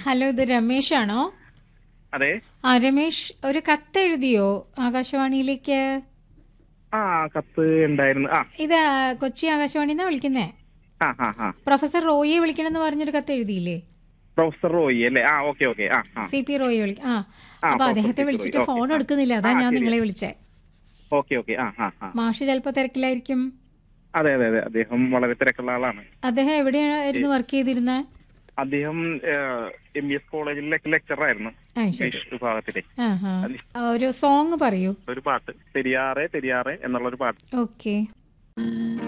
Hello ഇത് രമേശ് ആണോ അതെ ആ രമേശ് ഒരു കത്ത് എഴുതിയോ ആകാശവാണിയിലേക്ക് ആ കത്ത് ഉണ്ടായിരുന്നു ആ ഇത് കൊച്ചി ആകാശവാണിന്നാ വിളിക്കുന്നേ ആ ആ ആ പ്രൊഫസർ റോയിയെ വിളിക്കണമെന്ന് പറഞ്ഞൊരു കത്ത് എഴുതിയില്ലേ പ്രൊഫസർ റോയി അല്ലേ ആ ഓക്കെ ഓക്കെ ആ ആ സി പി റോയി വിളി ആ ആ, അപ്പൊ പ്രൊഫസർ അദ്ദേഹത്തെ സി പി വിളിച്ചിട്ട് റോയി, ഫോൺ ഓക്കേ, ആ. എടുക്കുന്നില്ല അതാ ആ, ഞാൻ ശരി. നിങ്ങളെ വിളിച്ചേ ഓക്കെ ഓക്കെ ആ ആ ആ മാഷ് ചിലപ്പോ തിരക്കിലായിരിക്കും അതെ അതെ അതെ അദ്ദേഹം വളരെ തിരക്കുള്ള ആളാണ് അദ്ദേഹം എവിടെയായിരുന്നു വർക്ക് ചെയ്തിരുന്നത് അദ്ദേഹം എം ബി എസ് കോളേജിൽ ലെക്ചർ ആയിരുന്നു ആ ശരി ഇംഗ്ലീഷ് വിഭാഗത്തിലെ ആ ഹാ ഒരു സോങ് പറയൂ ഒരു പാട്ട് തെരിയാറെ തെരിയാറെ എന്നുള്ള ഒരു പാട്ട് ഓക്കെ